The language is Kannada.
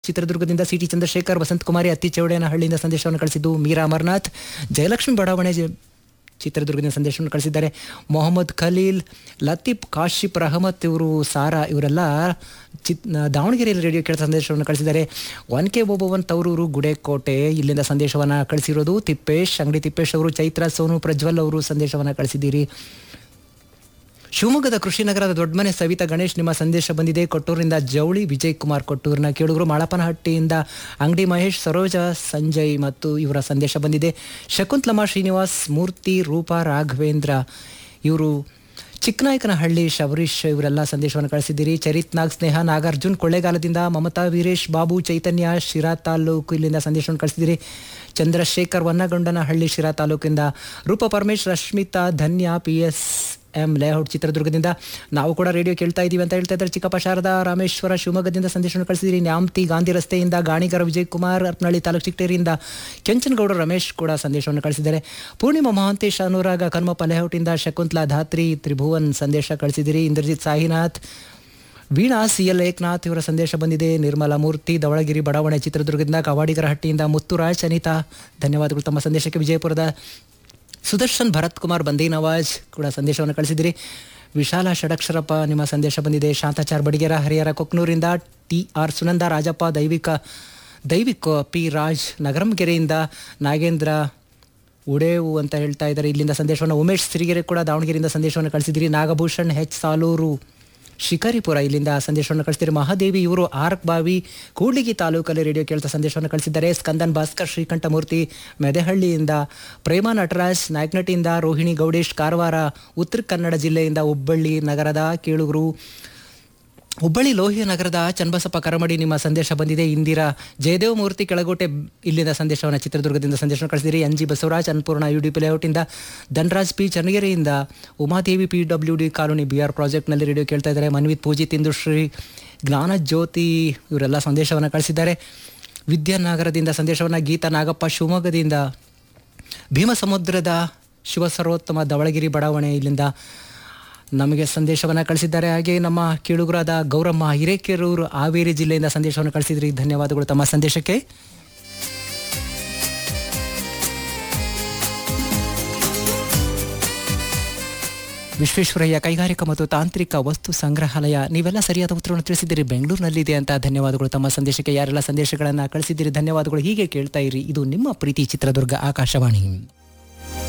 ಚಿತ್ರದುರ್ಗದಿಂದ ಸಿಟಿ ಚಂದ್ರಶೇಖರ್ ವಸಂತ್ ಕುಮಾರಿ ಅತ್ತಿ ಚೌಡೇನಹಳ್ಳಿಯಿಂದ ಸಂದೇಶವನ್ನು ಕಳಿಸಿದ್ದು ಮೀರಾ ಅಮರ್ನಾಥ್ ಜಯಲಕ್ಷ್ಮಿ ಬಡಾವಣೆ ಜ- ಚಿತ್ರದುರ್ಗದಿಂದ ಸಂದೇಶವನ್ನು ಕಳಿಸಿದ್ದಾರೆ ಮೊಹಮ್ಮದ್ ಖಲೀಲ್ ಲತೀಫ್ ಕಾಶಿಫ್ ರಹಮತ್ ಇವರು ಸಾರಾ ಇವರೆಲ್ಲ ಚಿತ್ ದಾವಣಗೆರೆಯಲ್ಲಿ ರೇಡಿಯೋ ಕೇಳಿದ ಸಂದೇಶವನ್ನು ಕಳಿಸಿದ್ದಾರೆ ಒನ್ ಕೆ ಓಬವನ್ ತವರೂರು ಗುಡೇಕೋಟೆ ಇಲ್ಲಿಂದ ಸಂದೇಶವನ್ನು ಕಳಿಸಿರೋದು ತಿಪ್ಪೇಶ್ ಅಂಗಡಿ ತಿಪ್ಪೇಶ್ ಅವರು ಚೈತ್ರ ಸೋನು ಪ್ರಜ್ವಲ್ ಅವರು ಸಂದೇಶವನ್ನು ಕಳಿಸಿದ್ದೀರಿ ಶಿವಮೊಗ್ಗದ ಕೃಷಿನಗರದ ದೊಡ್ಡಮನೆ ಸವಿತಾ ಗಣೇಶ್ ನಿಮ್ಮ ಸಂದೇಶ ಬಂದಿದೆ ಕೊಟ್ಟೂರಿನಿಂದ ಜವಳಿ ವಿಜಯ್ ಕುಮಾರ್ ಕೊಟ್ಟೂರಿನ ಕೇಳುಗರು ಮಾಳಪ್ಪನಹಟ್ಟಿಯಿಂದ ಅಂಗಡಿ ಮಹೇಶ್ ಸರೋಜ ಸಂಜಯ್ ಮತ್ತು ಇವರ ಸಂದೇಶ ಬಂದಿದೆ ಶಕುಂತಲಮ್ಮ ಶ್ರೀನಿವಾಸ್ ಮೂರ್ತಿ ರೂಪಾ ರಾಘವೇಂದ್ರ ಇವರು ಚಿಕ್ಕನಾಯಕನಹಳ್ಳಿ ಶಬರೀಶ್ ಇವರೆಲ್ಲ ಸಂದೇಶವನ್ನು ಕಳಿಸಿದ್ದೀರಿ ಚರಿತ್ ನಾಗ್ ಸ್ನೇಹ ನಾಗಾರ್ಜುನ್ ಕೊಳ್ಳೇಗಾಲದಿಂದ ಮಮತಾ ವೀರೇಶ್ ಬಾಬು ಚೈತನ್ಯ ಶಿರಾ ತಾಲೂಕು ಇಲ್ಲಿಂದ ಸಂದೇಶವನ್ನು ಕಳಿಸಿದ್ದೀರಿ ಚಂದ್ರಶೇಖರ್ ವನ್ನಗೊಂಡನಹಳ್ಳಿ ಶಿರಾ ತಾಲೂಕಿಂದ Roopa Paramesh Rashmitha Dhanya P S M layout ಚಿತ್ರದುರ್ಗದಿಂದ ನಾವು ಕೂಡ ರೇಡಿಯೋ ಕೇಳ್ತಾ ಇದ್ದೀವಿ ಅಂತ ಹೇಳ್ತಾ ಇದ್ದಾರೆ ಚಿಕ್ಕಪ್ಪ ಶಾರದಾ ರಾಮೇಶ್ವರ ಶಿವಮೊಗ್ಗದಿಂದ ಸಂದೇಶವನ್ನು ಕಳಿಸಿದಿರಿ ನ್ಯಾಮತಿ ಗಾಂಧಿ ರಸ್ತೆಯಿಂದ ಗಾಣಿಗರ ವಿಜಯ್ ಕುಮಾರ್ ಹರಪನಹಳ್ಳಿ ತಾಲೂಕು ಚಿಕ್ಕಟೇರಿಯಿಂದ ಕೆಂಚನಗೌಡ ರಮೇಶ್ ಕೂಡ ಸಂದೇಶವನ್ನು ಕಳಿಸಿದ್ದಾರೆ ಪೂರ್ಣಿಮಾ ಮಹಾಂತೇಶ್ ಅನುರಾಗ ಕನ್ಮಪ್ಪ ಲೇಔಟಿಂದ ಶಕುಂತಲಾ ಧಾತ್ರಿ ತ್ರಿಭುವನ್ ಸಂದೇಶ ಕಳಿಸಿದಿರಿ ಇಂದ್ರಜಿತ್ ಸಾಯಿನಾಥ್ ವೀಣಾ ಸಿ ಎಲ್ ಏಕನಾಥ್ ಇವರ ಸಂದೇಶ ಬಂದಿದೆ ನಿರ್ಮಲಾ ಮೂರ್ತಿ ಧವಳಗಿರಿ ಬಡಾವಣೆ ಚಿತ್ರದುರ್ಗದಿಂದ ಕವಾಡಿಗರ ಹಟ್ಟಿಯಿಂದ ಮುತ್ತುರಾಜ್ ಅನಿತಾ ಧನ್ಯವಾದಗಳು ತಮ್ಮ ಸಂದೇಶಕ್ಕೆ ವಿಜಯಪುರದ ಸುದರ್ಶನ್ ಭರತ್ ಕುಮಾರ್ ಬಂದಿ ನವಾಜ್ ಕೂಡ ಸಂದೇಶವನ್ನು ಕಳಿಸಿದಿರಿ ವಿಶಾಲ ಷಡಕ್ಷರಪ್ಪ ನಿಮ್ಮ ಸಂದೇಶ ಬಂದಿದೆ ಶಾಂತಾಚಾರ್ ಬಡಿಗೆರ ಹರಿಹರ ಕೊಕ್ನೂರಿಂದ T R Sunanda Rajappa Daivika Daivik P Raj ನಗರಂಗೆರೆಯಿಂದ ನಾಗೇಂದ್ರ ಉಡೇವು ಅಂತ ಹೇಳ್ತಾ ಇದ್ದಾರೆ ಇಲ್ಲಿಂದ ಸಂದೇಶವನ್ನು ಉಮೇಶ್ ಸಿರಿಗೆರೆ ಕೂಡ ದಾವಣಗೆರೆಯಿಂದ ಸಂದೇಶವನ್ನು ಕಳಿಸಿದಿರಿ ನಾಗಭೂಷಣ್ ಹೆಚ್ ಸಾಲೂರು ಶಿಕಾರಿಪುರ ಇಲ್ಲಿಂದ ಸಂದೇಶವನ್ನು ಕಳಿಸಿದ್ದಾರೆ ಮಹಾದೇವಿ ಇವರು ಆರ್ಕ್ ಬಾವಿ ಕೂಡ್ಲಿಗಿ ತಾಲೂಕಲ್ಲಿ ರೇಡಿಯೋ ಕೇಳ್ತಾ ಸಂದೇಶವನ್ನು ಕಳಿಸಿದ್ದಾರೆ ಸ್ಕಂದನ್ ಭಾಸ್ಕರ್ ಶ್ರೀಕಂಠಮೂರ್ತಿ ಮೆದೆಹಳ್ಳಿಯಿಂದ ಪ್ರೇಮ ನಟರಾಜ್ ನಾಯಕನಟಿಯಿಂದ ರೋಹಿಣಿ ಗೌಡೇಶ್ ಕಾರವಾರ ಉತ್ತರ ಕನ್ನಡ ಜಿಲ್ಲೆಯಿಂದ ಹುಬ್ಬಳ್ಳಿ ನಗರದ ಕೇಳುಗರು ಹುಬ್ಬಳ್ಳಿ ಲೋಹಿಯ ನಗರದ ಚನ್ನಬಸಪ್ಪ ಕರಮಡಿ ನಿಮ್ಮ ಸಂದೇಶ ಬಂದಿದೆ ಇಂದಿರಾ ಜಯದೇವ ಮೂರ್ತಿ ಕೆಳಗೋಟೆ ಇಲ್ಲಿಂದ ಸಂದೇಶವನ್ನು ಚಿತ್ರದುರ್ಗದಿಂದ ಸಂದೇಶವನ್ನು ಕಳಿಸಿದಿರಿ N G Basavaraj Annapoorna U D P ಲೇಔಟಿಂದ ಧನರಾಜ್ ಪಿ ಚನ್ನಗಿರಿಯಿಂದ Umadevi P W D colony B R ಪ್ರಾಜೆಕ್ಟ್ನಲ್ಲಿ ರೇಡಿಯೋ ಕೇಳ್ತಾ ಇದ್ದಾರೆ ಮನ್ವಿತ್ ಪೂಜಿತ್ ಇಂದುಶ್ರೀ ಜ್ಞಾನ ಜ್ಯೋತಿ ಇವರೆಲ್ಲ ಸಂದೇಶವನ್ನು ಕಳಿಸಿದ್ದಾರೆ ವಿದ್ಯಾನಗರದಿಂದ ಸಂದೇಶವನ್ನು ಗೀತಾ ನಾಗಪ್ಪ ಶಿವಮೊಗ್ಗದಿಂದ ಭೀಮಸಮುದ್ರದ ಶಿವ ಸರ್ವೋತ್ತಮ ಧವಳಗಿರಿ ಬಡಾವಣೆ ಇಲ್ಲಿಂದ ನಮಗೆ ಸಂದೇಶವನ್ನು ಕಳಿಸಿದ್ದಾರೆ ಹಾಗೆ ನಮ್ಮ ಕೇಳುಗರಾದ ಗೌರಮ್ಮ ಹಿರೇಕೆರೂರು ಹಾವೇರಿ ಜಿಲ್ಲೆಯಿಂದ ಸಂದೇಶವನ್ನು ಕಳಿಸಿದ್ರಿ ಧನ್ಯವಾದಗಳು ತಮ್ಮ ಸಂದೇಶಕ್ಕೆ ವಿಶ್ವೇಶ್ವರಯ್ಯ ಕೈಗಾರಿಕಾ ಮತ್ತು ತಾಂತ್ರಿಕ ವಸ್ತು ಸಂಗ್ರಹಾಲಯ ನೀವೆಲ್ಲ ಸರಿಯಾದ ಉತ್ತರವನ್ನು ತಿಳಿಸಿದ್ದೀರಿ ಬೆಂಗಳೂರಿನಲ್ಲಿದೆ ಅಂತ ಧನ್ಯವಾದಗಳು ತಮ್ಮ ಸಂದೇಶಕ್ಕೆ ಯಾರೆಲ್ಲ ಸಂದೇಶಗಳನ್ನು ಕಳಿಸಿದ್ದೀರಿ ಧನ್ಯವಾದಗಳು ಹೀಗೆ ಕೇಳ್ತಾ ಇರಿ ಇದು ನಿಮ್ಮ ಪ್ರೀತಿ ಚಿತ್ರದುರ್ಗ ಆಕಾಶವಾಣಿ